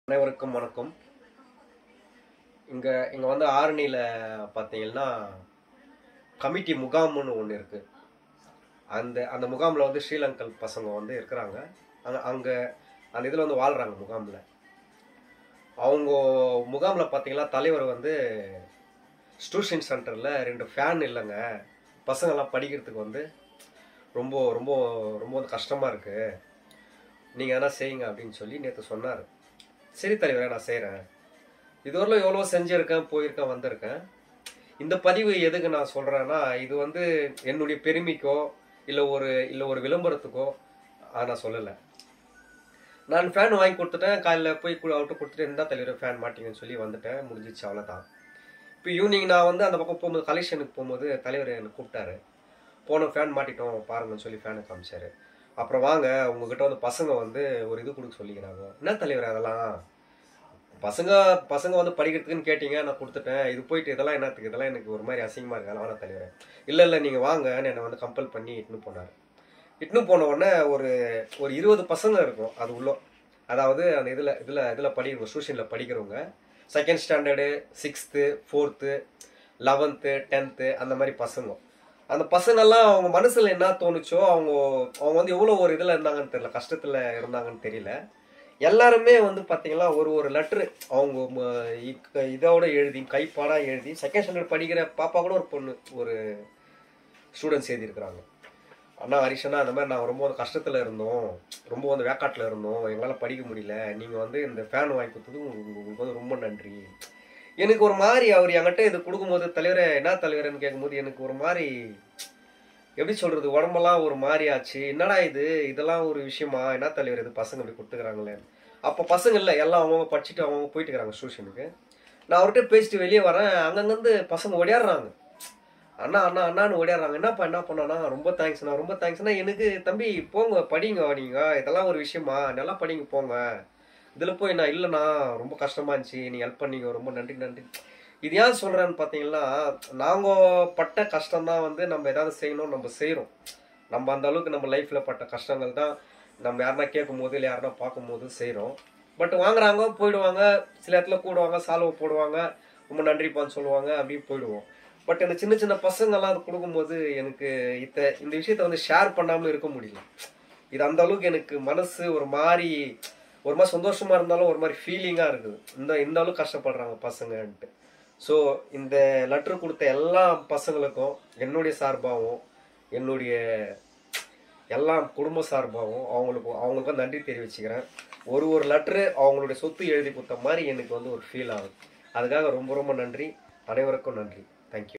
அனைவருக்கும் வணக்கம் இங்கே இங்கே வந்து ஆரணியில் பார்த்தீங்கன்னா கமிட்டி முகாம்னு ஒன்று இருக்குது அந்த அந்த முகாமில் வந்து ஸ்ரீலங்கல் பசங்க வந்து இருக்கிறாங்க அங்கே அங்கே அந்த இதில் வந்து வாழ்கிறாங்க முகாமில் அவங்க முகாமில் பார்த்தீங்கன்னா தலைவர் வந்து டியூஷன் சென்டரில் ரெண்டு ஃபேன் இல்லைங்க பசங்கள்லாம் படிக்கிறதுக்கு வந்து ரொம்ப ரொம்ப ரொம்ப வந்து கஷ்டமாக இருக்குது நீங்கள் எதனா செய்யுங்க அப்படின்னு சொல்லி நேற்று சொன்னார் சரி தலைவரே நான் செய்கிறேன் இதுவரையிலும் எவ்வளோ செஞ்சுருக்கேன் போயிருக்கேன் வந்திருக்கேன் இந்த பதிவு எதுக்கு நான் சொல்கிறேன்னா இது வந்து என்னுடைய பெருமைக்கோ இல்லை ஒரு இல்லை ஒரு விளம்பரத்துக்கோ ஆ, நான் சொல்லலை நான் ஃபேன் வாங்கி கொடுத்துட்டேன் காலையில் போய் கு- அவர்கிட்ட கொடுத்துட்டு இருந்தா தலைவர் ஃபேன் மாட்டிங்கன்னு சொல்லி வந்துட்டேன் முடிஞ்சிச்சு அவ்வளோதான் இப்போ ஈவினிங் நான் வந்து அந்த பக்கம் போகும்போது கலெக்ஷனுக்கு போகும்போது தலைவர் என்னை கூப்பிட்டாரு போன ஃபேன் மாட்டிட்டோம் பாருங்கன்னு சொல்லி ஃபேனை காமிச்சாரு அப்புறம் வாங்க உங்ககிட்ட வந்து பசங்க வந்து ஒரு இது கொடுக்க சொல்லிக்கிறாங்க என்ன தலைவர் அதெல்லாம் பசங்க பசங்க வந்து படிக்கிறதுக்குன்னு கேட்டீங்க நான் கொடுத்துட்டேன் இது போயிட்டு இதெல்லாம் என்னத்துக்கு இதெல்லாம் எனக்கு ஒரு மாதிரி அசிங்கமா இருக்கு அதெல்லாம் வேணாம் தலைவர் இல்லை இல்லை நீங்கள் வாங்கன்னு என்னை வந்து கம்பல் பண்ணி இட்டுன்னு போனார் இட்டுன்னு போன உடனே ஒரு ஒரு இருபது பசங்க இருக்கும் அது உள்ள அதாவது அந்த இதில் இதில் இதில் படிக்கிறவங்க டியூஷனில் படிக்கிறவங்க second standard sixth fourth eleventh tenth அந்த மாதிரி பசங்க அந்த பசங்கெல்லாம் அவங்க மனசுல என்ன தோணுச்சோ அவங்க அவங்க வந்து எவ்வளோ ஒரு இதில் இருந்தாங்கன்னு தெரியல கஷ்டத்தில் இருந்தாங்கன்னு தெரியல எல்லாருமே வந்து பார்த்தீங்கன்னா ஒரு ஒரு லெட்ரு அவங்க ம- இக்- இதோட எழுதி கைப்பாடாக எழுதி செகண்ட் ஸ்டாண்டர்ட் படிக்கிற பாப்பா கூட ஒரு பொண்ணு ஒரு ஸ்டூடெண்ட்ஸ் எழுதியிருக்கிறாங்க அண்ணா ஹரிஷனா அந்த மாதிரி நாங்கள் ரொம்ப வந்து கஷ்டத்தில் இருந்தோம் ரொம்ப வந்து வேக்காட்டில் இருந்தோம் எங்களால் படிக்க முடியல நீங்கள் வந்து இந்த ஃபேன் வாங்கி கொடுத்தது உங்களுக்கு உங்களுக்கு வந்து ரொம்ப நன்றி எனக்கு ஒரு மாதிரி அவர் என்கிட்ட இது கொடுக்கும்போது தலைவரே என்ன தலைவரேன்னு கேட்கும்போது எனக்கு ஒரு மாதிரி எப்படி சொல்றது உடம்பெல்லாம் ஒரு மாதிரி ஆச்சு என்னடா இது இதெல்லாம் ஒரு விஷயமா என்ன தலைவர் இது பசங்க இப்படி கொடுத்துக்கிறாங்களே அப்போ பசங்க இல்லை எல்லாம் அவங்க படிச்சுட்டு அவங்க போயிட்டு இருக்கிறாங்க டியூஷனுக்கு நான் அவர்கிட்ட பேசிட்டு வெளியே வரேன் அங்கங்கேருந்து பசங்க ஓடியாடுறாங்க அண்ணா அண்ணா அண்ணான்னு ஓடியாடுறாங்க என்னப்பா என்ன பண்ணானா ரொம்ப தேங்க்ஸ்ண்ணா ரொம்ப தேங்க்ஸ்ண்ணா எனக்கு தம்பி போங்க படிங்க நீங்க இதெல்லாம் ஒரு விஷயமா நல்லா படிங்க போங்க இதில் போய் நான் இல்லைண்ணா ரொம்ப கஷ்டமா இருந்துச்சு நீ ஹெல்ப் பண்ணீங்க ரொம்ப நன்றி நன்றி இது ஏன் சொல்கிறேன்னு பார்த்தீங்கன்னா நாங்கள் பட்ட கஷ்டம் தான் வந்து நம்ம ஏதாவது செய்யணும் நம்ம செய்கிறோம் நம்ம அந்த அளவுக்கு நம்ம லைஃப்பில் பட்ட கஷ்டங்கள் தான் நம்ம யாருனா கேட்கும் போது இல்லை யாருனா பார்க்கும்போது செய்கிறோம் பட் வாங்குறாங்க போயிடுவாங்க சில இடத்துல கூடுவாங்க சால்வை போடுவாங்க ரொம்ப நன்றிப்பான்னு சொல்லுவாங்க அப்படியே போயிடுவோம் பட் இந்த சின்ன சின்ன பசங்கள்லாம் அது கொடுக்கும்போது எனக்கு இத்த இந்த விஷயத்த வந்து ஷேர் பண்ணாமல் இருக்க முடியல இது அந்த அளவுக்கு எனக்கு மனசு ஒரு மாதிரி ஒரு மாதிரி சந்தோஷமா இருந்தாலும் ஒரு மாதிரி ஃபீலிங்காக இருக்குது இந்த இந்த அளவுக்கு கஷ்டப்படுறாங்க பசங்கன்ட்டு ஸோ இந்த லெட்டர் கொடுத்த எல்லா பசங்களுக்கும் என்னுடைய சார்பாகவும் என்னுடைய எல்லா குடும்ப சார்பாகவும் அவங்களுக்கு அவங்களுக்கும் நன்றி தெரிவிச்சுக்கிறேன் ஒரு ஒரு லெட்ரு அவங்களுடைய சொத்து எழுதி கொடுத்த மாதிரி எனக்கு வந்து ஒரு ஃபீல் ஆகுது அதுக்காக ரொம்ப ரொம்ப நன்றி அனைவருக்கும் நன்றி தேங்க்யூ